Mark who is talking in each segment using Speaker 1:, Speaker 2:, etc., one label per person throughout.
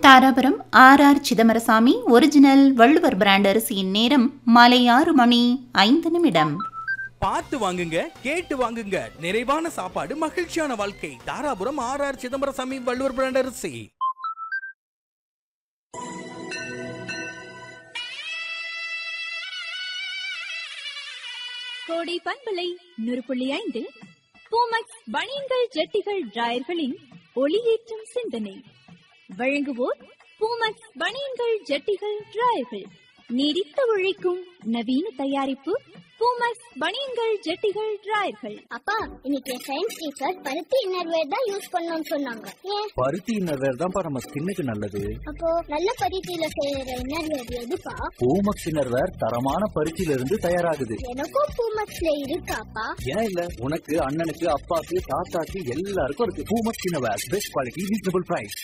Speaker 1: Dharapuram R R Chidambarasamy original Valluvar brand அரிசியின் நேரம் மாலை ஆறு மணி ஐந்து நிமிடம்
Speaker 2: பார்த்து வாங்குங்க கேட்டு வாங்குங்க நிறைவான சாப்பாடு மகிழ்ச்சியான வாழ்க்கை Dharapuram R R Chidambarasamy Valluvar brand அரிசி
Speaker 3: கோடை பண்பலை நூறு புள்ளி ஐந்தில் பூமக்ஸ் பனியன்கள் ஜட்டிகள் டிராயர்களின் ஒளியேற்றும் சிந்தனை வழங்குவோர் பூமக்ஸ் பனியன்கள் ஜட்டிகள் டிராயர்கள் நீடித்து உழைக்கும் நவீன தயாரிப்பு பூமக்ஸ் பனியன்கள் ஜட்டிகள் டிராயர்கள்
Speaker 4: அப்பா இன்னைக்கு சயின்ஸ் டீச்சர் பருத்தி இன்னர்வேர் தான் யூஸ் பண்ணணும்னு சொன்னாங்க ஏன்
Speaker 5: பருத்தி இன்னர்வேர் தான்ப்பா நம்ம ஸ்கின்னுக்கு நல்லது
Speaker 4: அப்போ நல்ல பருத்தியில செய்யற இன்னர்வேர் எதுப்பா
Speaker 5: பூமக்ஸ் இன்னர்வேர் தரமான பருத்தியில இருந்து தயாராகுது
Speaker 4: எனக்கும் பூமக்ஸ்ல இருக்காப்பா
Speaker 5: ஏன் இல்ல உனக்கு அண்ணனுக்கு அப்பாக்கு தாத்தாக்கு எல்லாருக்கும் இருக்கு Poomex innerwear best quality reasonable price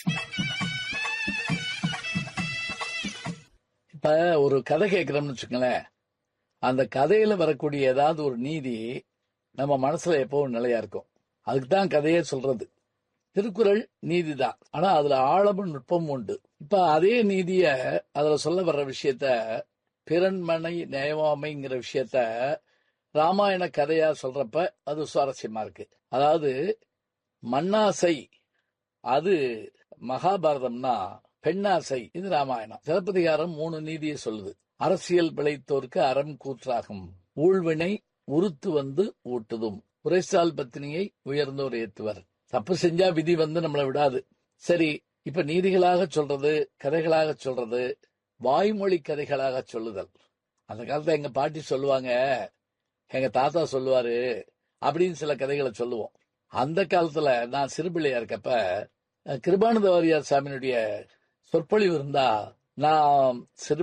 Speaker 6: இப்ப ஒரு கதை கேட்கிறோம்னு வச்சுக்கோங்களேன் அந்த கதையில வரக்கூடிய ஏதாவது ஒரு நீதி நம்ம மனசுல எப்பவும் நிலையா இருக்கும் அதுக்கு தான் கதையே சொல்றது திருக்குறள் நீதி தான் ஆனா அதுல ஆழமும் நுட்பமும் உண்டு இப்ப அதே நீதிய அதுல சொல்ல வர்ற விஷயத்த பிறன்மனை நயவாமைங்கிற விஷயத்த ராமாயண கதையா சொல்றப்ப அது சுவாரஸ்யமா இருக்கு அதாவது மண்ணாசை அது மகாபாரதம்னா பெண்ணாசை இது ராமாயணம் சிலப்பதிகாரம் மூணு நீதியை சொல்லுது அரசியல் பிழைத்தோர்க்கு அறம் கூற்றாகும் ஊழ்வினை உருத்து வந்து ஊட்டுதும் உரைசால் பத்தினியை உயர்ந்தோர் ஏத்துவர் தப்பு செஞ்சா விதி வந்து நம்மளை விடாது சரி இப்ப நீதிகளாக சொல்றது கதைகளாக சொல்றது வாய்மொழி கதைகளாக சொல்லுதல் அந்த காலத்துல எங்க பாட்டி சொல்லுவாங்க எங்க தாத்தா சொல்லுவாரு அப்படின்னு சில கதைகளை சொல்லுவோம் அந்த காலத்துல நான் சிறுபிள்ளையா இருக்கப்ப அஹ், கிருபானந்த வாரியார் சாமியினுடைய சொற்பொழிவு இருந்தா நான் சிறு